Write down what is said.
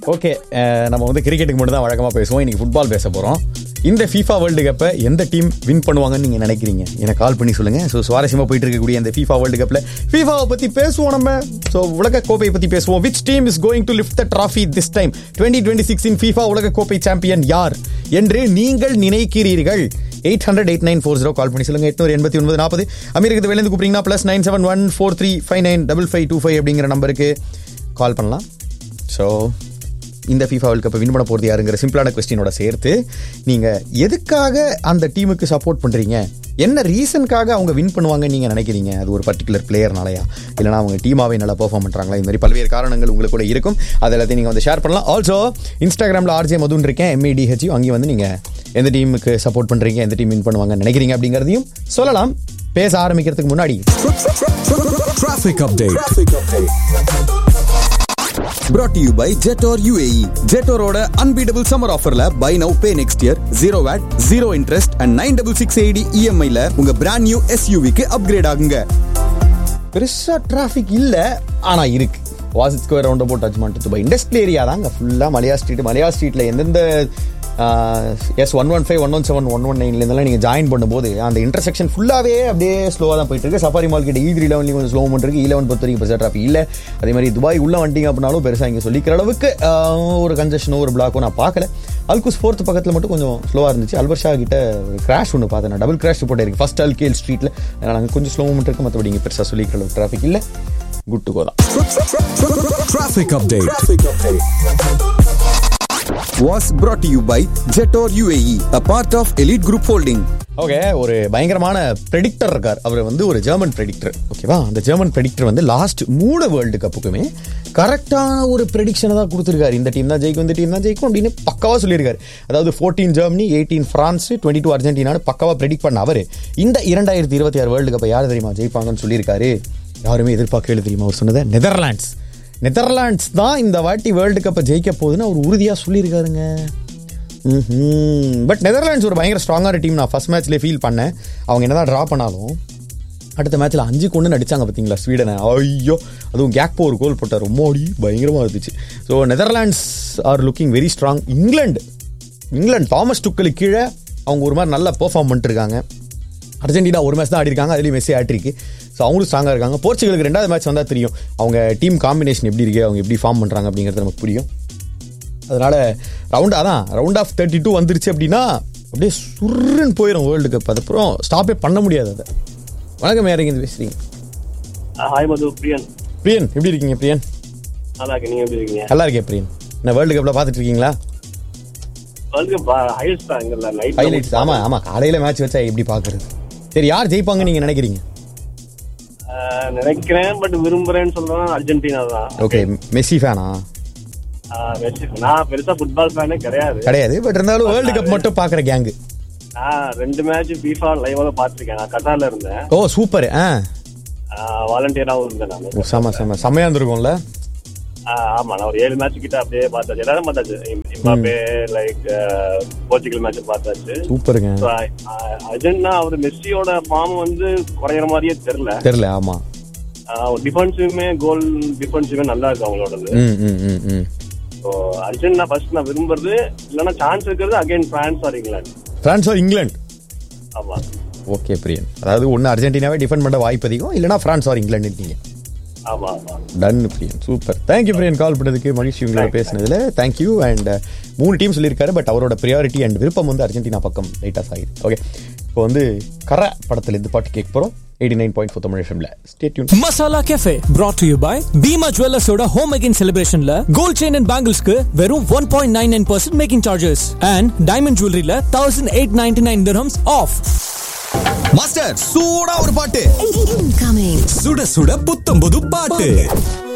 Okay நம்ம வந்து கிரிக்கெட்டுக்கு மட்டும் தான் வழக்கமாக பேசுவோம் இன்னைக்கு ஃபுட்பால் பேச போகிறோம் இந்த ஃபீஃபா வேர்ல்டு கப்பை எந்த டீம் வின் பண்ணுவாங்கன்னு நீங்கள் நினைக்கிறீங்க எனக்கு கால் பண்ணி சொல்லுங்கள் ஸோ சுவாரஸ்யமாக போயிட்டு இருக்கக்கூடிய இந்த ஃபீஃபா வேர்ல்டு கப்பில் ஃபீஃபாவை பற்றி பேசுவோம் நம்ம ஸோ உலக கோப்பையை பற்றி பேசுவோம் which team is going to lift the trophy this time twenty twenty six in FIFA உலக கோப்பை சாம்பியன் யார் என்று நீங்கள் நினைக்கிறீர்கள் eight hundred eight nine four zero call பண்ணி சொல்லுங்க எட்நூறு எண்பத்தி ஒன்பது நாற்பது அமெரிக்கத்து வெளிந்து கூப்பிட்டீங்கன்னா plus nine seven one four three five nine double five two five அப்படிங்கிற நம்பருக்கு கால் பண்ணலாம் ஸோ இந்த ஃபீஃபா வேர்ல்ட் கப்பை வின் பண்ண போகிறது யாருங்கிற சிம்பிளான கொஸ்டினோட சேர்த்து நீங்கள் எதுக்காக அந்த டீமுக்கு சப்போர்ட் பண்ணுறீங்க என்ன ரீசனுக்காக அவங்க வின் பண்ணுவாங்கன்னு நீங்கள் நினைக்கிறீங்க அது ஒரு பர்டிகுலர் பிளேயர்னாலயா இல்லைனா அவங்க டீமாவே நல்லா பெர்ஃபார்ம் பண்ணுறாங்களா இந்த மாதிரி பல்வேறு காரணங்கள் உங்களுக்கு கூட இருக்கும் அது எல்லாத்தையும் நீங்கள் வந்து ஷேர் பண்ணலாம் ஆல்சோ இன்ஸ்டாகிராமில் ஆர்ஜே மதுன்னு இருக்கேன் எம்ஏடிஹெச் அங்கேயும் வந்து நீங்கள் எந்த டீமுக்கு சப்போர்ட் பண்ணுறீங்க எந்த டீம் வின் பண்ணுவாங்கன்னு நினைக்கிறீங்க அப்படிங்கிறதையும் சொல்லலாம் பேச ஆரம்பிக்கிறதுக்கு முன்னாடி Traffic update. Brought to you by Jetor UAE. Jetoroட unbeatable summer offerல buy now pay next year zero VAT, zero interest and 9668 EMI ல உங்க brand new SUV க்கு upgrade ஆகுங்க. பெருசாக டிராஃபிக் இல்லை ஆனால் இருக்கு Wasit square roundabout touch பண்ணிட்டு Dubai industrial area தாங்க ஃபுல்லாக மலையா ஸ்ட்ரீட் மலையா ஸ்ட்ரீட்டில் எந்தெந்த S one one five one one seven one one நைன்லேருந்தெல்லாம் நீங்கள் ஜாயின் பண்ணும்போது அந்த இன்டர்செக்ஷன் ஃபுல்லாகவே அப்படியே ஸ்லோவாக தான் போயிட்டு இருக்கு சஃபாரி மால் கிட்ட ஈ லெவன்லையும் கொஞ்சம் ஸ்லோ பண்ணிருக்கு இ லெவன் பொறுத்த வரைக்கும் பெருசாக டிராஃபிக் இல்லை அதே மாதிரி துபாய் உள்ள வந்துட்டீங்க அப்படின்னாலும் பெருசாக இங்கே சொல்லிக்கிற அளவுக்கு ஆஹ், ஒரு கன்ஜெஷனோ ஒரு பிளாக்கோ நான் பார்க்கல அல்குஸ் ஃபோர்த் பக்கத்தில் மட்டும் கொஞ்சம் ஸ்லோவாக இருந்துச்சு அல்பர்ஷா கிட்ட ஒரு கிராஷ் ஒன்று பார்த்தேன் நான் டபுள் கிராஷ் போட்டே இருக்கு ஃபர்ஸ்ட் அல்கேல் ஸ்ட்ரீட்டில் அதனால் அங்கே கொஞ்சம் ஸ்லோ மூமெண்ட் இருக்கு மற்றபடி இங்கே பெருசாக சொல்லிக்கிற அளவுக்கு டிராஃபிக் இல்லை குட் டு கோ தான் Traffic update. Was brought to you by Jetor UAE, a part of Elite Group Holding. Okay ஒரு பயங்கரமான ப்ரெடிக்டர் இருக்கார் அவர் வந்து ஒரு ஜெர்மன் ப்ரெடிக்டர் ஓகேவா அந்த ஜெர்மன் ப்ரெடிக்டர் வந்து லாஸ்ட் மூணு வேர்ல்டு கப்புக்குமே கரெக்டான ஒரு ப்ரெடிக்ஷனை தான் கொடுத்துருக்காரு இந்த டீம் தான் ஜெயிக்கும் இந்த டீம் தான் ஜெயிக்கும் அப்படின்னு பக்காவா சொல்லியிருக்காரு அதாவது fourteen Germany eighteen France twenty two அர்ஜென்டினான்னு பக்காவா ப்ரெடிக்ட் பண்ண அவர் இந்த இரண்டாயிரத்தி இருபத்தி ஆறு வேர்ல்டு கப்பை யார் தெரியுமா ஜெயிப்பாங்கன்னு சொல்லியிருக்காரு யாருமே எதிர்பார்க்கவே தெரியுமா அவர் சொன்னது நெதர்லாண்ட்ஸ் நெதர்லாண்ட்ஸ் தான் இந்த வாட்டி வேர்ல்டு கப்பை ஜெயிக்க போகுதுன்னு அவர் உறுதியாக சொல்லியிருக்காருங்க பட் நெதர்லாண்ட்ஸ் ஒரு பயங்கர ஸ்ட்ராங்கான டீம் நான் ஃபர்ஸ்ட் மேட்ச்லேயே ஃபீல் பண்ணேன் அவங்க என்னதான் ட்ரா பண்ணாலும் அடுத்த மேட்ச்சில் அஞ்சு கொண்டு நடிச்சாங்க பார்த்தீங்களா ஸ்வீடனை ஐயோ அதுவும் கேக்போ ஒரு கோல் போட்டார் ரொம்ப அடி பயங்கரமாக இருந்துச்சு so Netherlands are looking very strong இங்கிலாந்து இங்கிலாந்து தாமஸ் டுக்கலுக்கு கீழே அவங்க ஒரு மாதிரி நல்லா பெர்ஃபார்ம் பண்ணிட்டுருக்காங்க அர்ஜென்டினா ஒரு மேட்ச் தான் ஆடி இருக்காங்க அதுலேயும் மெஸ்ஸி ஆட்டிருக்கு ஸோ அவங்களும் ஸ்ட்ராங்காக இருக்காங்க போர்ச்சுகலுக்கு ரெண்டாவது மேட்ச் வந்தால் தெரியும் அவங்க டீம் காம்பினேஷன் எப்படி இருக்கு அவங்க எப்படி ஃபார்ம் பண்ணுறாங்க அப்படிங்கிறது நமக்கு புரியும் அதனால ரவுண்ட் அதான் ரவுண்ட் ஆஃப் தேர்ட்டி டூ வந்துருச்சு அப்படின்னா அப்படியே சுருன்னு போயிடும் வேர்ல்டு கப் அதுக்கப்புறம் ஸ்டாப்பே பண்ண முடியாது அதை வணக்கம் யார் இருந்து பேசுறீங்க ஹாய் மது பிரியன் பிரியன் எப்படி இருக்கீங்க பிரியன் நல்லா இருக்கு நீங்க எப்படி இருக்கீங்க நல்லா இருக்கேன் பிரியன் என்ன வேர்ல்டு கப்பில் பார்த்துட்டு இருக்கீங்களா வேர்ல்டு கப் ஹைலைட்ஸ் தான் இங்கல்ல நைட் ஹைலைட்ஸ் ஆமா ஆமா காலையில மேட்ச் வச்சா எப்படி பார்க்கறது சரி யார் ஜெயிப்பாங்க நீங்க நினைக்கிறீங்க நினைக்கிறேன் பட் விரும்புறேன்னு சொல்றேன் அர்ஜென்டினா தான் ஓகே மெஸ்ஸி ஃபேனா ஆஹ் மெஸ்ஸி. நான் பெருசா ஃபுட்பால் ஃபேனே கிடையாது கிடையாது பட் இருந்தாலும் வேர்ல்டு கப் மட்டும் பார்க்குற கேங்கு நான் ரெண்டு மேட்ச் ஃபீஃபா லைவ்ல பாத்திருக்கேன் நான் கட்டார்ல இருந்தேன் ஓ சூப்பர் ஆ வாலண்டியராகவும் இருந்தேன் நான் ஓ, செம செம செம்மையா இருந்திருக்கும்ல ஆஹ் ஆமா நான் ஒரு ஏழு மேட்ச் கிட்ட அப்படியே பார்த்தாச்சு எல்லாரும் பார்த்தாச்சு இம்- இம்பாப்பே லைக் போர்ச்சுகல் மேட்ச் பார்த்தாச்சு சூப்பருங்க So, ஆஹ் அர்ஜென்டினா அவர் மெஸ்ஸியோட ஃபார்ம் வந்து குறையிற மாதிரியே தெரியல தெரியல ஆமா டிஃபென்சிவுமே கோல் டிஃபென்சிவுமே நல்லா இருக்கு அவங்களோடது ம் ம் ம் ம் ஸோ அர்ஜென்டினா ஃபர்ஸ்ட் நான் விரும்புறது இல்லைன்னா சான்ஸ் இருக்கிறது அகைன் பிரான்ஸ் ஆர் இங்கிலாந்து பிரான்ஸ் ஆர் இங்கிலாந்து ஆமா ஓகே பிரியன் அதாவது ஒன்று அர்ஜென்டினாவே டிஃபெண்ட் பண்ண வாய்ப்பு அதிகம் இல்லைனா பிரான்ஸ் ஆர் இங்கிலாந்துட்டீங்க ஆமா ஆமா done Priyan super thank you Priyan call பண்ணதுக்கு மகிழ்ச்சி உங்களோட பேசினதுல தேங்க்யூ அண்ட் மூணு டீம் சொல்லியிருக்காரு பட் அவரோட ப்ரியாரிட்டி அண்ட் விருப்பம் வந்து அர்ஜென்டினா பக்கம் லைட்டாக சாயுது ஓகே இப்போ வந்து கர படத்தில் இந்த பாட்டு கேட்க போகிறோம் eighty nine point four Tamil எஃப்எம்ல stay tuned masala cafe brought to you by Bhima ஜுவல்லர்ஸோட ஹோம் அகைன் செலிப்ரேஷன்ல கோல்ட் செயின் அண்ட் பேங்கிள்ஸ்க்கு வெறும் one point nine nine percent making charges and diamond ஜுவல்லரியில thousand eight ninety nine dirhams off master சூடா ஒரு பாட்டு Incoming. சுட சுட புத்தம் புது பாட்டு